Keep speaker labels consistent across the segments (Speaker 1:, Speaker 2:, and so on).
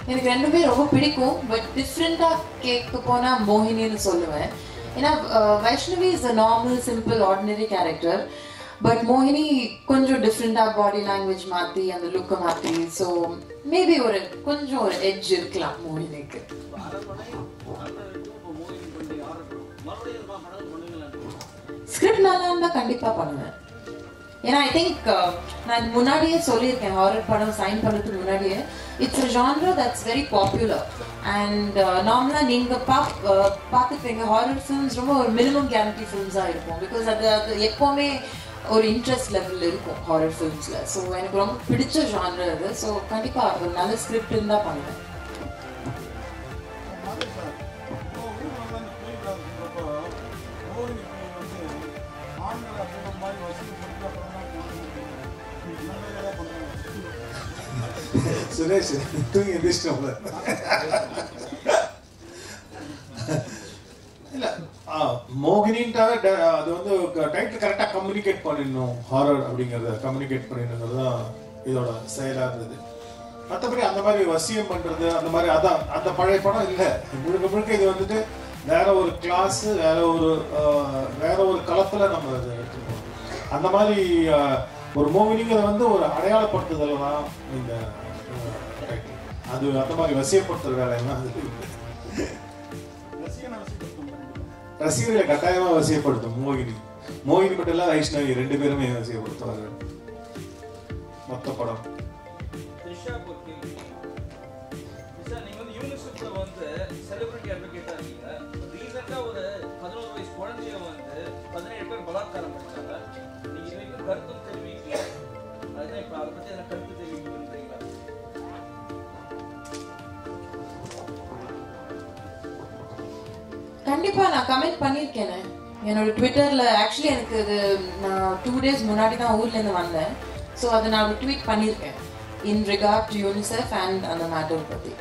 Speaker 1: எனக்கு ரெண்டுமே ரொம்ப பிடிக்கும் பட் டிஃப்ரெண்ட்டாக கேட்க போனால் மோகினின்னு சொல்லுவேன் ஏன்னா ah, Vaishnavi is a normal simple ordinary character but மோகினி கொஞ்சம் டிஃப்ரெண்ட்டாக பாடி லாங்குவேஜ் மாற்றி அந்த லுக்கை மாற்றி ஸோ மேபி ஒரு கொஞ்சம் ஒரு எட்ஜ் இருக்கலாம் மோகினிக்கு ஸ்கிரிப்ட் நல்லா இருந்தால் கண்டிப்பாக பண்ணுவேன் ஏன்னா ஐ திங்க் நான் இது முன்னாடியே சொல்லியிருக்கேன் ஹாரர் படம் சைன் பண்ணுறதுக்கு முன்னாடியே it's a genre that's very popular and நார்மலாக நீங்கள் பா பார்த்துருப்பீங்க ஹாரர் ஃபிலிம்ஸ் ரொம்ப ஒரு மினிமம் கேரண்டி ஃபிலிம்ஸாக இருக்கும் பிகாஸ் அது அது எப்போவுமே ஒரு இன்ட்ரெஸ்ட் லெவலில் இருக்கும் ஹாரர் ஃபிலிம்ஸில் ஸோ எனக்கு ரொம்ப பிடிச்ச ஜான்ரா அது ஸோ கண்டிப்பாக ஒரு நல்ல ஸ்கிரிப்ட் இருந்தால் பண்ணுவேன்
Speaker 2: சுரேஷ் தூங்கி எந்திரிச்சிட்டோம்ல இல்ல ஆ, மோகினின்ட்டாவே ட- அது வந்து டைட்டில் கரெக்டாக கம்யூனிகேட் பண்ணிடணும் ஹாரர் அப்படிங்கிறத கம்யூனிகேட் பண்ணிடணுங்கிறது தான் இதோட செயலாக இருந்தது மற்றபடி அந்த மாதிரி வசியம் பண்றது அந்த மாதிரி அதான் அந்த பழைய படம் இல்லை முழுக்க முழுக்க இது வந்துட்டு வேற ஒரு கிளாஸ் வேற ஒரு ஆ, வேற ஒரு களத்துல நம்ம இதை எடுத்துக்கணும் அந்த மாதிரி ஆ, ஒரு மோகினிங்கிறத வந்து ஒரு அடையாளப்படுத்துதல் தான் இந்த டைட்டில் அது அந்த மாதிரி வசியப்படுத்துற வேலையெல்லாம் அது இல்லை. ரசிகர்களை கட்டாயமா வசியப்படுத்தும் மோகினி மோகினி மட்டும் இல்ல வைஷ்ணவி ரெண்டு பேருமே வசியப்படுத்துவார்கள் மொத்த படம்
Speaker 3: த்ரிஷாக்கு ஒரு கேள்வி த்ரிஷா நீங்க வந்து யூனிவர்சிட்டியில் வந்து செலிபிரிட்டி அட்வொகேட்டா இருக்கீங்க ரீசெண்டாக ஒரு பதினோரு வயசு குழந்தைய வந்து பதினேழு பேர் பலாத்காரம் பண்ணிட்டாங்க நீங்க இது வரைக்கும் கருத்தும் தெரிவிக்கல அதுதான் இப்போ அதை பத்தி எனக்கு கருத்து தெரிவிக்கிறீங்களா
Speaker 1: கண்டிப்பா நான் கமெண்ட் பண்ணியிருக்கேனே என்னோட ட்விட்டர்ல ஆக்சுவலி எனக்கு இது நான் டூ டேஸ் முன்னாடி தான் ஊர்ல இருந்து வந்தேன் ஸோ அதை நான் ஒரு ட்வீட் பண்ணியிருக்கேன் in regard to UNICEF and அந்த மேட்டர் பத்தி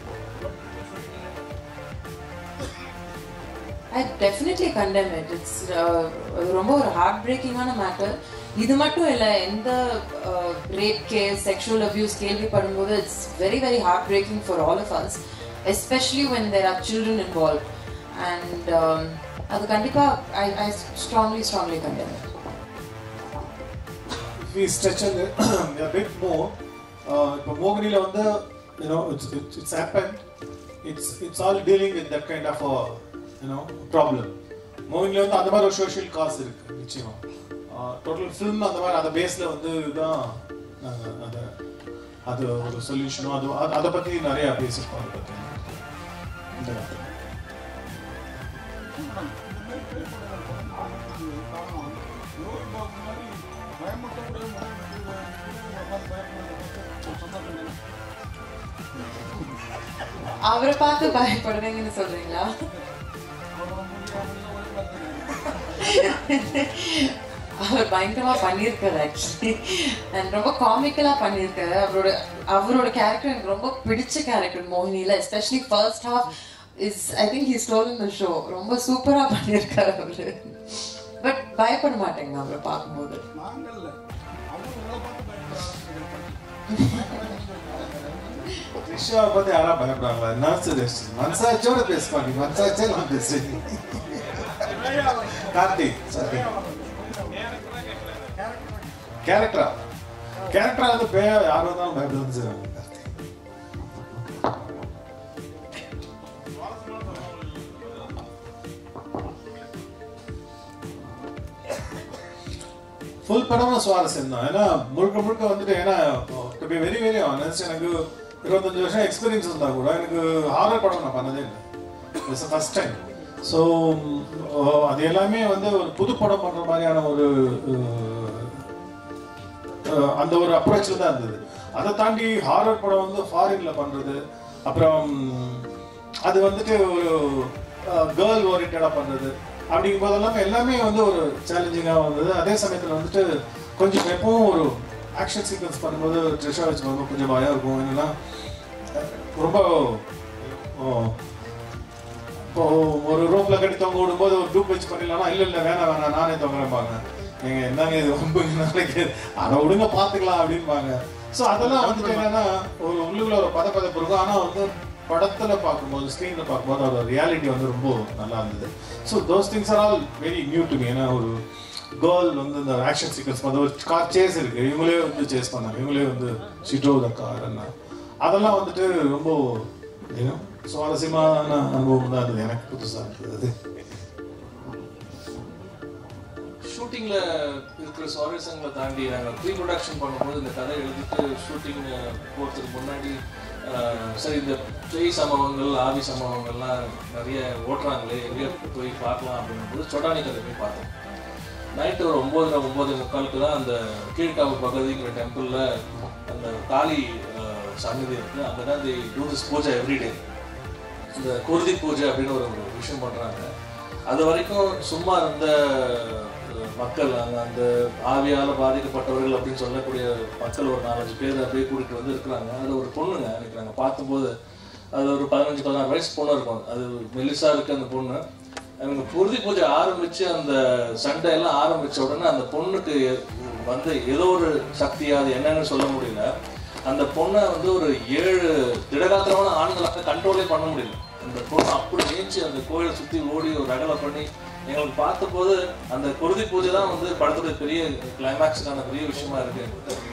Speaker 1: I definitely condemn it it's ரொம்ப ஒரு ஹார்ட் பிரேக்கிங்கான மேட்டர் இது மட்டும் இல்லை எந்த ரேப் கேஸ் செக்ஷுவல் அபியூஸ் கேள்விப்படும்போது it's very very heart breaking for all of us especially when there are children involve and அது கண்டிப்பாக I I strongly strongly condemn it
Speaker 2: if we stretch a, li- a bit more, uh, இப்போ மோகினில வந்து you know it's it's, it's happened it's it's all dealing with that kind of a you know problem மோகினில வந்து அந்த மாதிரி ஒரு social cos இருக்கு நிச்சயமா total film அந்த மாதிரி அந்த பேஸ்ல வந்து தான் நாங்க அதை அது ஒரு சொல்யூஷனும் அது அது- அதை பத்தி நிறைய பேசியிருக்கோம் அதை பத்தி இந்த நேரத்துல.
Speaker 1: அவரை பார்த்து பயப்படுவீங்கன்னு சொல்றீங்களா அவர் பயங்கரமா பண்ணியிருக்காரு ஆக்சுவலி அண்ட் ரொம்ப காமிக்கலா பண்ணியிருக்காரு அவரோட அவரோட கேரக்டர் எனக்கு ரொம்ப பிடிச்ச கேரக்டர் மோகினியில especially first half is I think he stole the show ரொம்ப சூப்பரா பண்ணியிருக்காரு அவரு பட் பயப்பட மாட்டேங்க அவரை பார்க்கும்போது
Speaker 2: த்ரிஷாவை பத்தி யாரா பயப்படுறாங்களா நான் சுரேஷ் மனசாட்சியோட பேசுவா நீ மனசாட்சியே நான் பேசுறேன் கார்த்திக் சரி கேரக்டரா கேரக்டரா வந்து பேய யாரும் தான் பயப்படுதுன்னு சொல்லுவாங்க ஃபுல் படமும் சுவாரஸ்யம் தான் ஏன்னா முழுக்க முழுக்க வந்துட்டு ஏன்னா to be very very honest எனக்கு இருபத்தஞ்சு வருஷம் எக்ஸ்பீரியன்ஸ் இருந்தா கூட எனக்கு ஹாரர் படம் நான் பண்ணதே இல்லை இட்ஸ் ஃபர்ஸ்ட் டைம் ஸோ அது எல்லாமே வந்து ஒரு புது படம் பண்ற மாதிரியான ஒரு அஹ், அந்த ஒரு அப்ரோச்சில் தான் இருந்தது அதை தாண்டி ஹாரர் படம் வந்து ஃபாரின்ல பண்றது அப்புறம் அது வந்துட்டு ஒரு கேர்ள் ஓரியன்டாக பண்றது அப்படிங்கும் போதெல்லாம் எல்லாமே வந்து ஒரு சேலஞ்சிங்காக வந்தது அதே சமயத்தில் வந்துட்டு கொஞ்சம் எப்பவும் ஒரு ஆக்ஷன் சீக்வன்ஸ் பண்ணும்போது ட்ரெஷா வச்சு பார்க்கும் கொஞ்சம் பயம் இருக்கும் என்னன்னா அஹ், ரொம்ப ஓ, இப்போ ஒரு ரோப்ல கட்டி தொங்க விடும்போது ஒரு டூப் வச்சு பண்ணிடலாம் இல்ல இல்ல வேணாம் வேணாம் நானே தொங்குறேன்பாங்க நீங்க என்னங்க இது ரொம்ப நாளைக்கு அதை விடுங்க பாத்துக்கலாம் அப்படின்பாங்க ஸோ அதெல்லாம் வந்துட்டு என்னன்னா ஒரு உள்ளுக்குள்ள ஒரு பதப்பதப்பு இருக்கும் ஆனால் வந்து படத்துல பார்க்கும்போது ஸ்க்ரீனில் பார்க்கும்போது அதோட ரியாலிட்டி வந்து ரொம்ப நல்லா இருந்தது so those things are all very new to me ஏன்னா ஒரு கேர்ள் வந்து இந்த ஆக்ஷன் சீக்வன்ஸ் வந்து ஒரு கார் சேஸ் இருக்கு இவங்களே வந்து சேஸ் பண்ணாங்க இவங்களே வந்து ஷிட்ரோ த கார் என்ன அதெல்லாம் வந்துட்டு ரொம்ப you know, சுவாரஸ்யமான அனுபவம் தான் இருந்தது எனக்கு புதுசாக இருந்தது அது
Speaker 4: ஷூட்டிங்ல இருக்கிற சுவாரஸ்யங்களை தாண்டி நாங்கள் ப்ரீ ப்ரொடக்ஷன் பண்ணும்போது இந்த கதை எழுதிட்டு ஷூட்டிங் போகிறதுக்கு முன்னாடி ஆஹ், சரி இந்த பேய் சம்பவங்கள் ஆவி சம்பவங்கள்லாம் நிறைய ஓட்டுறாங்களே எங்கே போய் பார்க்கலாம் அப்படிங்கும்போது சொட்டானி கதை போய் பார்த்தோம் நைட்டு ஒரு ஒம்போதரை ஒம்பது முக்காலுக்கு தான் அந்த கீழ்காவு பகவதிங்கிற டெம்பிளில் அந்த காளி ஆஹ், சன்னதி இருக்குது அங்கே தான் they do this puja everyday இந்த குருதி பூஜை அப்படின்னு ஒரு ஒரு விஷயம் பண்றாங்க அது வரைக்கும் சும்மா இருந்த அஹ், மக்கள் அங்க அந்த ஆவியால பாதிக்கப்பட்டவர்கள் அப்படின்னு சொல்லக்கூடிய மக்கள் ஒரு நாலஞ்சு பேர் அப்படியே கூட்டிட்டு வந்து இருக்கிறாங்க அதுல ஒரு பொண்ணுங்க இருக்கிறாங்க பார்க்கும்போது அது ஒரு பதினஞ்சு பதினாறு வயசு பொண்ணு இருக்கும் அது மெலிசா இருக்கு அந்த பொண்ணு அவங்க குருதி பூஜை ஆரம்பிச்சு அந்த சண்டை எல்லாம் ஆரம்பிச்ச உடனே அந்த பொண்ணுக்கு வந்து ஏதோ ஒரு சக்தியா அது என்னன்னு சொல்ல முடியல அந்த பொண்ணை வந்து ஒரு ஏழு திடகாத்திரமான ஆண்களாக கண்ட்ரோலே பண்ண முடியல அந்த பொண்ணு அப்படி ஏஞ்சி அந்த கோயிலை சுத்தி ஓடி ஒரு ரகலை பண்ணி எங்களுக்கு பார்த்தபோது அந்த குருதி பூஜை தான் வந்து படத்துடைய பெரிய கிளைமேக்ஸுக்கான பெரிய விஷயமா இருக்கு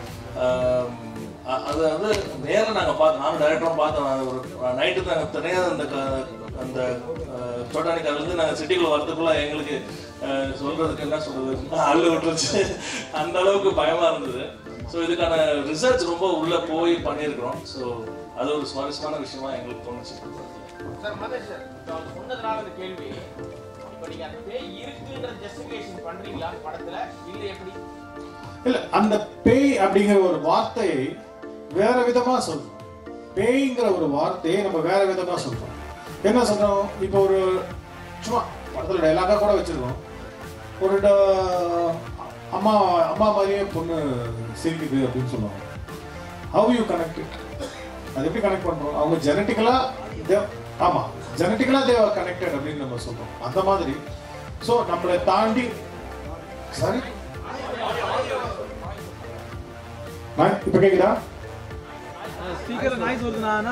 Speaker 4: ஆம், அ- அதை வந்து நேரா நாங்க பார்த்தோம் நானும் டைரக்டரும் பார்த்தோம் அது ஒரு நைட்டு நாங்கள் தனியாக அந்த க- அந்த சோட்டானி இருந்து நாங்கள் சிட்டிக்குள்ள வரதுக்குள்ள எங்களுக்கு அஹ், சொல்றதுக்கு என்ன சொல்றது அள்ளு விட்டுருச்சு அந்த அளவுக்கு பயமா இருந்தது ஸோ இதுக்கான ரிசர்ச் ரொம்ப உள்ள போய் பண்ணியிருக்கிறோம் ஸோ அது ஒரு சுவாரஸ்யமான விஷயமா எங்களுக்கு தோணுச்சு
Speaker 5: சார் மதேஷ் சார் இப்போ அவங்க சொன்னதுனால அந்த கேள்வி இப்போ நீங்க அந்த பேய் இருக்குன்ற ஜஸ்டிஃபிகேஷன் பண்றீங்களா படத்துல இல்ல எப்படி
Speaker 2: இல்ல அந்த பேய் அப்படிங்கிற ஒரு வார்த்தையை வேற விதமா சொல்றோம் பேய்ங்கிற ஒரு வார்த்தையை நம்ம வேற விதமா சொல்றோம் என்ன சொல்றோம் இப்போ ஒரு சும்மா படத்துல டைலாக்கா கூட வச்சிருக்கோம் ஒரு ட- அம்மா அம்மா மாதிரியே பொண்ணு சிரிக்குது அப்படின்னு சொல்லுவாங்க ஹவ் யூ கனெக்ட் அது எப்படி கனெக்ட் பண்றோம் அவங்க ஜெனட்டிக்கலா ஆமா ஜெனட்டிக்கலா தேவ கனெக்டட் அப்படின்னு நம்ம சொல்றோம் அந்த மாதிரி ஸோ நம்மளை தாண்டி சரி நான் இப்ப கேக்குதா
Speaker 6: ஸ்பீக்கர்ல நாய்ஸ் வருதுண்ணா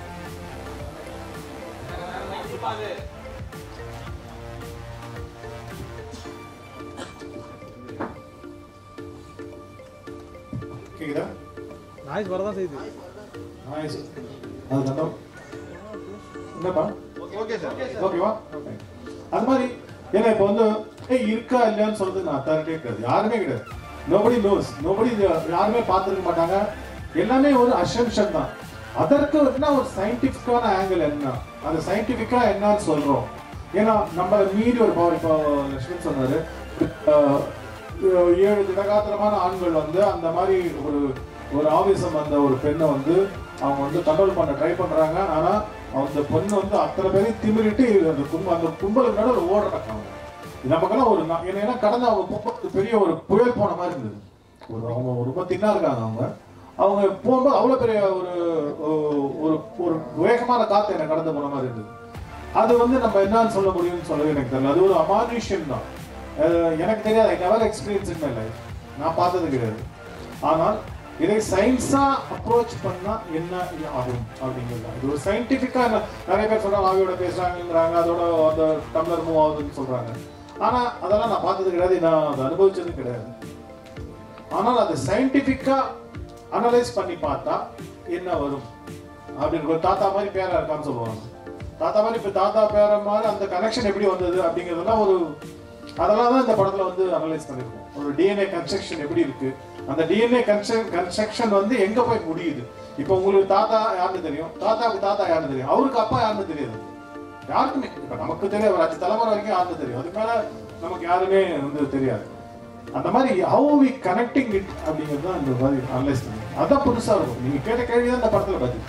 Speaker 2: கேக்குதா
Speaker 6: நாய்ஸ் வரதான் செய்யுது
Speaker 2: நாய்ஸ் அது தண்டம் என்னப்பா
Speaker 6: ஓகே சார்
Speaker 2: ஓகேவா அது மாதிரி ஏன்னா இப்போ வந்து ஏய் இருக்கா இல்லையான்னு சொல்றது நான் அத்தாரிட்டே கிடையாது யாருமே கிடையாது நோபடி நோஸ் நோபடி யாருமே பார்த்துருக்க மாட்டாங்க எல்லாமே ஒரு அசம்ஷன் தான் அதற்கு என்ன ஒரு சயின்டிஃபிக்கான ஆங்கிள் என்ன அது சயின்டிஃபிக்கா என்னன்னு சொல்றோம் ஏன்னா நம்ம மீறி ஒரு பவர் இப்போ லட்சுமி சொன்னாரு அஹ், ஏழு திடகாத்திரமான ஆண்கள் வந்து அந்த மாதிரி ஒரு ஒரு ஆவேசம் வந்த ஒரு பெண்ணை வந்து அவங்க வந்து கண்ட்ரோல் பண்ண ட்ரை பண்றாங்க ஆனா அந்த பொண்ணு வந்து அத்தனை பேரையும் திமிரிட்டு அந்த கும்ப அந்த கும்பலுக்கு நடுவில் ஓடுறாங்க அவங்க நமக்கெல்லாம் ஒரு நா- ஏன்னா கடந்து அவங்க போகும்போது பெரிய ஒரு புயல் போன மாதிரி இருந்தது ஒரு அவங்க ரொம்ப தின்னா இருக்காங்க அவங்க அவங்க போகும்போது அவ்வளவு பெரிய ஒரு ஒரு ஒரு வேகமான காத்து எனக்கு கடந்து போன மாதிரி இருந்தது அது வந்து நம்ம என்னன்னு சொல்ல முடியும்னு சொல்லவே எனக்கு தெரியல அது ஒரு அமானுஷ்யம் தான் அஹ் எனக்கு தெரியாது I never experience in my life நான் பார்த்தது கிடையாது ஆனால் இதை சயின்ஸா அப்ரோச் பண்ணா என்ன ஆகும் அப்படிங்கிறது தான். இது ஒரு சயின்டிபிக்கா நிறைய பேர் சொல்றாங்க ஆவியோட பேசுறாங்கங்கிறாங்க அதோட அந்த டம்ளர் மூவ் ஆகுதுன்னு சொல்றாங்க ஆனா அதெல்லாம் நான் பார்த்தது கிடையாது நான் அதை அனுபவிச்சது கிடையாது ஆனால் அது சயின்டிபிக்கா அனலைஸ் பண்ணி பார்த்தா என்ன வரும் அப்படின்னு ஒரு தாத்தா மாதிரி பேரா இருக்கான்னு சொல்லுவாங்க தாத்தா மாதிரி இப்ப தாத்தா பேர மாதிரி அந்த கனெக்ஷன் எப்படி வந்தது அப்படிங்கிறதெல்லாம் ஒரு அதெல்லாம் தான் இந்த படத்துல வந்து அனலைஸ் பண்ணிருக்கோம் ஒரு டிஎன்ஏ கன்ஸ்ட்ரக்ஷன் எப்படி இருக்கு அந்த டிஎன்ஏ கன்ஸ்ட்ரக்ஷன் வந்து எங்க போய் முடியுது இப்போ உங்களுக்கு தாத்தா யாருன்னு தெரியும் தாத்தாவுக்கு தாத்தா யாருன்னு தெரியும் அவருக்கு அப்பா யாருன்னு தெரியாது யாருக்குமே இப்ப நமக்கு தெரியாது ஒரு அஞ்சு தலைமுறை வரைக்கும் யாருன்னு தெரியும் அதுக்கு மேல நமக்கு யாருமே வந்து தெரியாது அந்த மாதிரி ஹவு வி கனெக்டிங் இட் அப்படிங்கிறது தான் இந்த மாதிரி அனலைஸ் பண்ணி அதான் புதுசா இருக்கும் நீங்க கேட்ட கேள்வி தான் இந்த படத்துல பதில்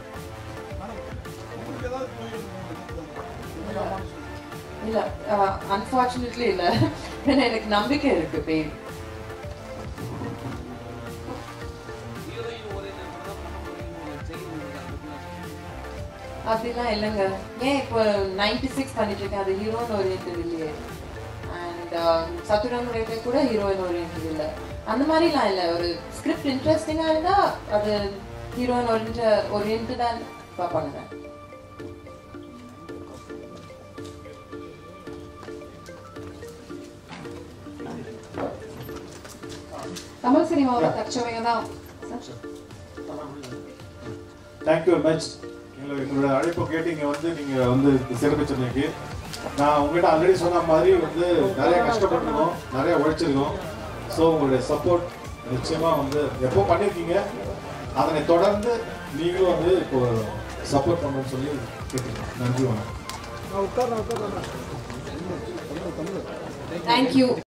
Speaker 1: இல்ல அன்பார்ச்சுனேட்லி இல்ல ஏன்னா எனக்கு நம்பிக்கை இருக்கு பேய்
Speaker 3: ஹீரோயின் ஓரியன்ட் படம் பண்ண போறீங்க உங்களுக்கு செய்தி உங்களுக்கு அதை பத்தி
Speaker 1: அப்படிலாம் இல்லைங்க ஏன் இப்போ நைன்டி சிக்ஸ் பண்ணிட்டு இருக்கேன் அது ஹீரோன்னு ஓரியன்ட் இல்லையே அண்ட் அண்ட் சத்துரம் ரேட்டை கூட ஹீரோயின் ஓரியன்ட் இல்லை அந்த மாதிரிலாம் இல்லை ஒரு ஸ்கிரிப்ட் இன்ட்ரெஸ்டிங்காக இருந்தால் அது ஹீரோயின் ஓரியன்ட் ஓரியன்ட் தான் பண்ணுவேன்
Speaker 7: தமிழ் சினிமாவோட தற்சமயம் தான்
Speaker 2: தேங்க்யூ வெரி மச் எங்களோட எங்களோட அழைப்பு கேட்டு இங்கே வந்து நீங்கள் வந்து சிறப்பிச்சிருந்தீங்க நான் உங்ககிட்ட ஆல்ரெடி சொன்ன மாதிரி வந்து நிறைய கஷ்டப்பட்டிருக்கோம் நிறைய உழைச்சிருக்கோம் ஸோ உங்களுடைய சப்போர்ட் நிச்சயமாக வந்து எப்போ பண்ணியிருக்கீங்க அதனை தொடர்ந்து நீங்களும் வந்து இப்போ சப்போர்ட் பண்ணணும்னு சொல்லி கேட்டுக்கிறேன் நன்றி வணக்கம்
Speaker 6: நான் உட்கார்றேன் உட்கார்றேன்
Speaker 1: தேங்க்யூ